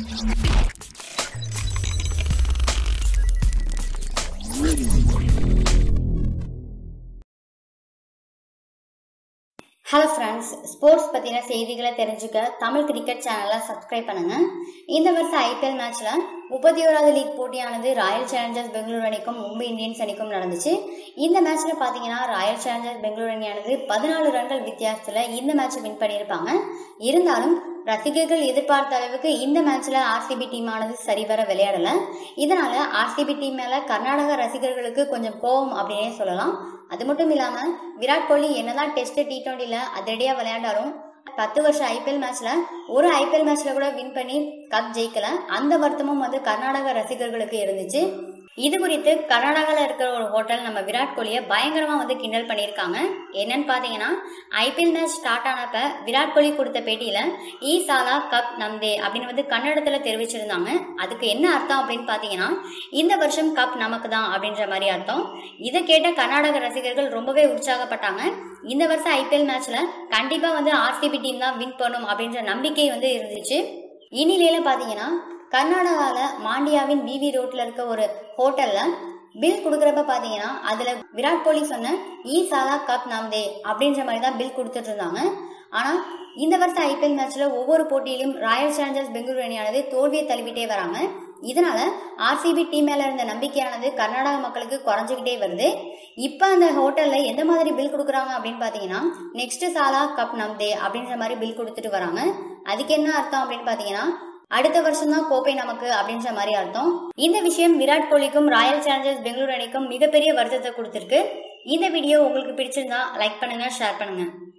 hello friends sports பற்றின செய்திகளை தெரிஞ்சுக்க தமிழ் கிரிக்கெட் சேனலை சப்ஸ்கிரைப் பண்ணுங்க இந்த வருஷம் ஐபிஎல் மேட்ச்சில் முப்பத்தி ஓராவது லீக் போட்டியானது ராயல் சேலஞ்சர்ஸ் பெங்களூரு அணிக்கும் மும்பை இந்தியன்ஸ் அணிக்கும் நடந்துச்சு இந்த மேட்ச்சில் பார்த்தீங்கன்னா ராயல் சேலஞ்சர்ஸ் பெங்களூரு அணியானது பதினாலு ரன்கள் வித்தியாசத்தில் இந்த மேட்ச்சை வின் பண்ணியிருப்பாங்க இருந்தாலும் ரசிகர்கள் எதிர்பார்த்த அளவுக்கு இந்த மேட்ச்ல ஆர்சிபி டீமானது சரிவர விளையாடல இதனால ஆர்சிபி டீம் மேல கர்நாடக ரசிகர்களுக்கு கொஞ்சம் கோவம் அப்படின்னே சொல்லலாம் அது மட்டும் இல்லாம விராட் கோலி என்னதான் டெஸ்ட் டி டுவெண்ட்டில அதிரடியா விளையாண்டாலும் பத்து வருஷம் ஐபிஎல் மேட்ச்ல ஒரு ஐபிஎல் மேட்ச்ல கூட வின் பண்ணி கப் ஜெயிக்கல அந்த வருத்தமும் வந்து கர்நாடக ரசிகர்களுக்கு இருந்துச்சு இது குறித்து கர்நாடகாவில் இருக்கிற ஒரு ஹோட்டல் நம்ம விராட் கோலியை பயங்கரமாக வந்து கிண்டல் பண்ணியிருக்காங்க என்னன்னு பார்த்தீங்கன்னா ஐபிஎல் மேட்ச் ஸ்டார்ட் ஆனப்ப விராட் கோலி கொடுத்த பேட்டியில் ஈ சாலா கப் நம்தே அப்படின்னு வந்து கன்னடத்தில் தெரிவிச்சிருந்தாங்க அதுக்கு என்ன அர்த்தம் அப்படின்னு பார்த்தீங்கன்னா இந்த வருஷம் கப் நமக்கு தான் அப்படின்ற மாதிரி அர்த்தம் இதை கேட்ட கர்நாடக ரசிகர்கள் ரொம்பவே உற்சாகப்பட்டாங்க இந்த வருஷம் ஐபிஎல் மேட்ச்சில் கண்டிப்பாக வந்து ஆர்சிபி டீம் தான் வின் பண்ணும் அப்படின்ற நம்பிக்கை வந்து இருந்துச்சு இனிலேல பார்த்தீங்கன்னா கர்நாடகாவில் மாண்டியாவின் விவி ரோட்ல இருக்க ஒரு ஹோட்டல்ல பில் கொடுக்குறப்ப பார்த்தீங்கன்னா அதில் விராட் கோலி சொன்ன ஈ சாலா கப் நாம்தே அப்படின்ற மாதிரி தான் பில் கொடுத்துட்டு இருந்தாங்க ஆனால் இந்த வருஷம் ஐபிஎல் மேட்ச்சில் ஒவ்வொரு போட்டியிலும் ராயல் சேலஞ்சர்ஸ் பெங்களூரு அணியானது தோல்வியை தழுவிட்டே வராங்க இதனால ஆர்சிபி டீம் மேல இருந்த நம்பிக்கையானது கர்நாடக மக்களுக்கு குறைஞ்சிக்கிட்டே வருது இப்போ அந்த ஹோட்டல்ல எந்த மாதிரி பில் கொடுக்குறாங்க அப்படின்னு பார்த்தீங்கன்னா நெக்ஸ்ட் சாலா கப் நம்தே அப்படின்ற மாதிரி பில் கொடுத்துட்டு வராங்க அதுக்கு என்ன அர்த்தம் அப்படின்னு பார்த்தீங்கன்னா அடுத்த வருஷம் தான் கோப்பை நமக்கு அப்படின்ற மாதிரி அர்த்தம் இந்த விஷயம் விராட் கோலிக்கும் ராயல் சேலஞ்சர்ஸ் பெங்களூரு அணிக்கும் மிகப்பெரிய வருத்தத்தை கொடுத்துருக்கு இந்த வீடியோ உங்களுக்கு பிடிச்சிருந்தா லைக் பண்ணுங்க ஷேர் பண்ணுங்க